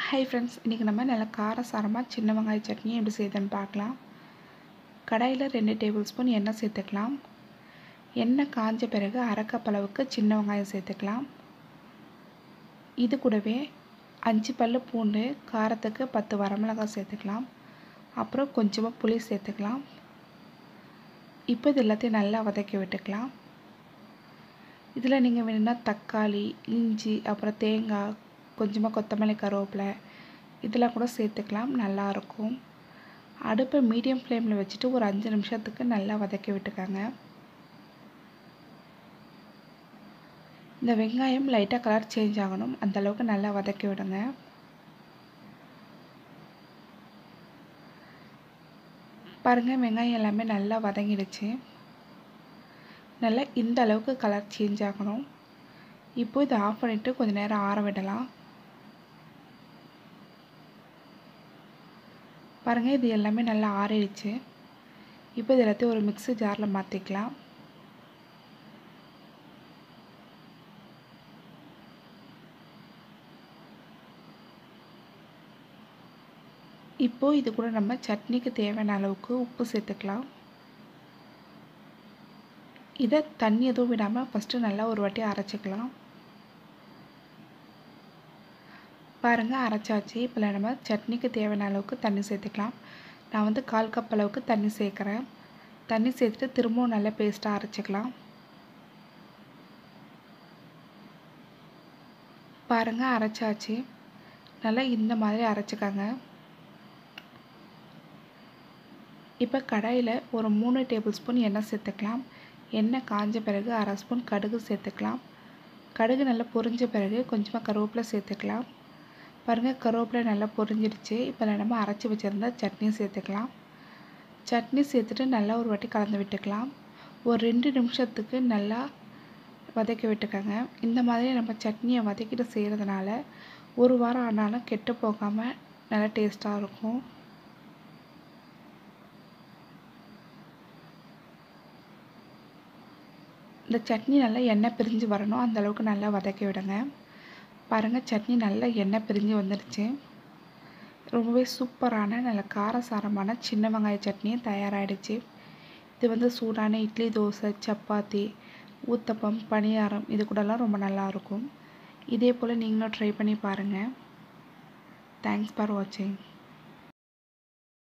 hi friends இன்றைக்கி நம்ம நல்லா காரசாரமாக சின்ன வெங்காய சட்னி எப்படி செய்யுதுன்னு பார்க்கலாம் கடாயில் ரெண்டு டேபிள் ஸ்பூன் எண்ணெய் சேர்த்துக்கலாம் எண்ணெய் காஞ்ச பிறகு அரை கப் அளவுக்கு சின்ன வெங்காயம் சேர்த்துக்கலாம் இது கூடவே அஞ்சு பல் பூண்டு காரத்துக்கு பத்து வரமிளகாய் சேர்த்துக்கலாம் அப்புறம் கொஞ்சமாக புளி சேர்த்துக்கலாம் இப்போ இது எல்லாத்தையும் நல்லா வதக்கி விட்டுக்கலாம் இதில் நீங்கள் வேணும்னா தக்காளி இஞ்சி அப்புறம் தேங்காய் கொஞ்சமாக கொத்தமல்லி கருவேப்பிலை இதெல்லாம் கூட சேர்த்துக்கலாம் நல்லாயிருக்கும் அடுப்பை மீடியம் ஃப்ளேமில் வச்சுட்டு ஒரு அஞ்சு நிமிஷத்துக்கு நல்லா வதக்கி விட்டுக்கோங்க இந்த வெங்காயம் லைட்டாக கலர் சேஞ்ச் ஆகணும் அந்தளவுக்கு நல்லா வதக்கி விடுங்க பாருங்கள் வெங்காயம் எல்லாமே நல்லா வதங்கிடுச்சு நல்லா இந்த அளவுக்கு கலர் சேஞ்ச் ஆகணும் இப்போ இதை ஆஃப் பண்ணிவிட்டு கொஞ்சம் நேரம் ஆற விடலாம் பாருங்கள் இது எல்லாமே நல்லா ஆறிடுச்சு இப்போ இது எல்லாத்தையும் ஒரு மிக்ஸி ஜாரில் மாற்றிக்கலாம் இப்போது இது கூட நம்ம சட்னிக்கு தேவையான அளவுக்கு உப்பு சேர்த்துக்கலாம் இதை தண்ணி எதுவும் விடாமல் ஃபஸ்ட்டு நல்லா ஒரு வாட்டி அரைச்சிக்கலாம் பாருங்கள் அரைச்சாச்சு இப்போ நம்ம சட்னிக்கு தேவையான அளவுக்கு தண்ணி சேர்த்துக்கலாம் நான் வந்து கால் கப் அளவுக்கு தண்ணி சேர்க்குறேன் தண்ணி சேர்த்துட்டு திரும்பவும் நல்லா பேஸ்ட்டாக அரைச்சிக்கலாம் பாருங்கள் அரைச்சாச்சு நல்லா இந்த மாதிரி அரைச்சிக்கோங்க இப்போ கடாயில் ஒரு மூணு டேபிள் ஸ்பூன் எண்ணெய் சேர்த்துக்கலாம் எண்ணெய் காஞ்ச பிறகு அரை ஸ்பூன் கடுகு சேர்த்துக்கலாம் கடுகு நல்லா பொரிஞ்ச பிறகு கொஞ்சமாக கருவேப்பிலை சேர்த்துக்கலாம் பாருங்கள் கருவேப்பிலை நல்லா பொரிஞ்சிடுச்சு இப்போ நம்ம அரைச்சி வச்சுருந்தா சட்னி சேர்த்துக்கலாம் சட்னி சேர்த்துட்டு நல்லா ஒரு வாட்டி கலந்து விட்டுக்கலாம் ஒரு ரெண்டு நிமிஷத்துக்கு நல்லா வதக்கி விட்டுக்கோங்க இந்த மாதிரி நம்ம சட்னியை வதக்கிட்டு செய்கிறதுனால ஒரு வாரம் ஆனாலும் கெட்டு போகாமல் நல்லா டேஸ்ட்டாக இருக்கும் இந்த சட்னி நல்லா எண்ணெய் பிரிஞ்சு வரணும் அந்தளவுக்கு நல்லா வதக்கி விடுங்க பாருங்கள் சட்னி நல்லா எண்ணெய் பிரிஞ்சு வந்துடுச்சு ரொம்பவே சூப்பரான நல்ல காரசாரமான சின்ன வெங்காய சட்னியும் தயாராகிடுச்சு இது வந்து சூடான இட்லி தோசை சப்பாத்தி ஊத்தப்பம் பணியாரம் இது கூடலாம் ரொம்ப நல்லாயிருக்கும் இதே போல் நீங்களும் ட்ரை பண்ணி பாருங்கள் தேங்க்ஸ் ஃபார் வாட்சிங்